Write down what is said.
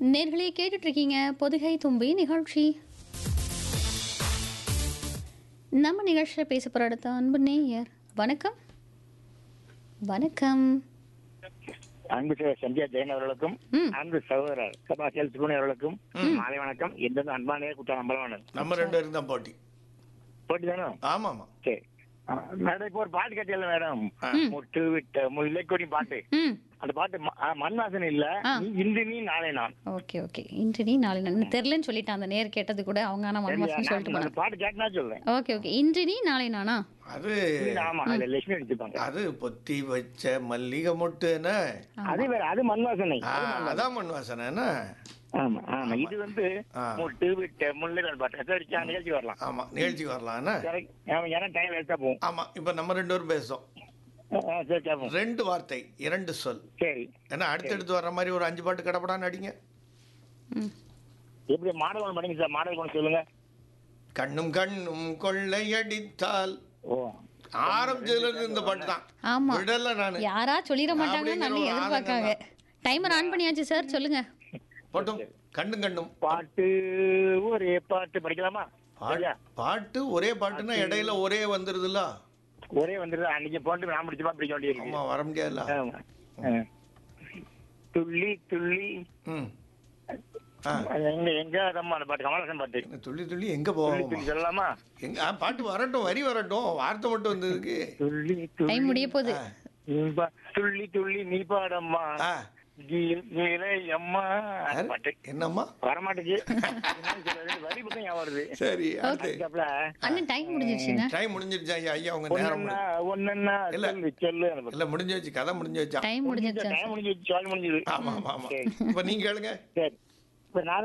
நேர்களே கேட்டுட்டு இருக்கீங்க பொதுகை தும்பி நிகழ்ச்சி நம்ம நிகழ்ச்சியில் பேச போகிற அடுத்த அன்பு நேயர் வணக்கம் வணக்கம் அன்பு சகோதரர் சந்தியா ஜெயன் அவர்களுக்கும் ம். அன்பு சகோதரர் சபாசியல் சுகுணி அவர்களுக்கும் மாலை வணக்கம் எந்த அன்பானே குற்றம் நம்பலவானது நம்ம ரெண்டு பேரும் தான் போட்டி போட்டி தானே ஆமாமா சரி ஆ, மேடம் இப்போ ஒரு பாட்டு கட்டியல மேடம் முட்டு விட்ட முல்லைக்கொடி பாட்டு ம் அந்த பாட்டு ம- ஆ, மண் வாசனை இல்ல ஆ. நீ இன்று நீ நாளை நான் ஓகே ஓகே இன்று நீ நாளை நான் தெரிலன்னு சொல்லிட்டேன் அந்த நேர் கேட்டது கூட அவங்க ஆனால் சரியா? மன்மாசம் நான் சொல்லிட்டு அந்த போனேன் பாட்டு கேட்டனா சொல்றேன் ஓகே ஓகே இன்று நீ நாளை நானா அது ஆமா அதுல லட்சுமி அடிச்சுப்பாங்க அது பொத்தி வச்ச மல்லிகை மொட்டுன்னு அது வேற அது மண் வாசனை ஆ, அதான் மண் வாசனை என்ன ஆமா ஆமா இது வந்து ஆ. முட்டு விட்ட முல்லைக்கொடி பாட்டு அதை அடிச்சா நிகழ்ச்சி வரலாம் ஆமா நிகழ்ச்சி வரலாம் என்ன சரி ஆமா, ஏன்னா டைம் வேஸ்டா போகும் ஆமா இப்ப நம்ம ரெண்டு பேரும் பேசுறோம் ஆ, ஆ, சரி கேட்போம் ரெண்டு வார்த்தை இரண்டு சொல் சரி ஏன்னா அடுத்தடுத்து வர்ற மாதிரி ஒரு அஞ்சு பாட்டு கடப்படான்னு அடிங்க ம் எப்படி மாடல் ஒன்று பண்ணுங்க சார் மாடல் ஒன்று சொல்லுங்க கண்ணும் கண்ணும் கொள்ளையடித்தால் ஓ ஆரம்பிச்சதுல இருந்து இந்த பாட்டு தான் ஆமா விடல நானு யாரா சொல்லிட மாட்டாங்கன்னு அப்படிங்கிற நான் ஒரு எதிர்பார்க்காங்க டைமர் ஆன் பண்ணியாச்சு சார் சொல்லுங்க போட்டும் கண்ணும் கண்ணும் பாட்டு ஒரே பாட்டு படிக்கலாமா பா- சரியா பாட்டு ஒரே பாட்டுன்னா இடையில ஒரே வந்துருதுல்ல ஒரே வந்துருது அன்னைக்கு போட்டு நான் முடிச்சுமா பிடிக்க வேண்டியது ஆமா வர முடியாதுல்ல ஆமா ஆ. துள்ளி துள்ளி ம் ஆ அது எங்க எங்க அதம்மா அந்த பாட்டு கமலஹாசன் பாட்டு என்ன துள்ளி துள்ளி எங்க துள்ளி போவோமா துள்ளி சொல்லலாமா எங்க ஆ, பாட்டு வரட்டும் வரி வரட்டும் வார்த்தை மட்டும் வந்ததுக்கு துள்ளி டைம் துள்ளி முடிய போகுது இன்ப- துள்ளி துள்ளி நீ பாடம்மா ஆ, கீ- கீரை அம்மா அந்த யாரு? பாட்டு என்னம்மா வரமாட்டேங்குது என்ன சொல்றது? வரி பக்கம் ஞாபகம் வருது சரி அடுத்து அதுக்கப்புறம் அண்ணன் டைம் முடிஞ்சிருச்சுங்க டைம் முடிஞ்சிருச்சா ஐயா ஐயா உங்க நேரம் ஒன்னொன்னா முடி- ஒன்னொன்னா இல்ல. சொல்லு சொல்லு அந்த பாட்டு. இல்ல முடிஞ்சு வச்சு கதை முடிஞ்சு வச்சா டைம் முடிஞ்சிருச்சா டைம் முடிஞ்சு சால் முடிஞ்சது ஆமா ஆமா ஆமா சரி. இப்ப நீங்க கேளுங்க சரி இப்ப நான்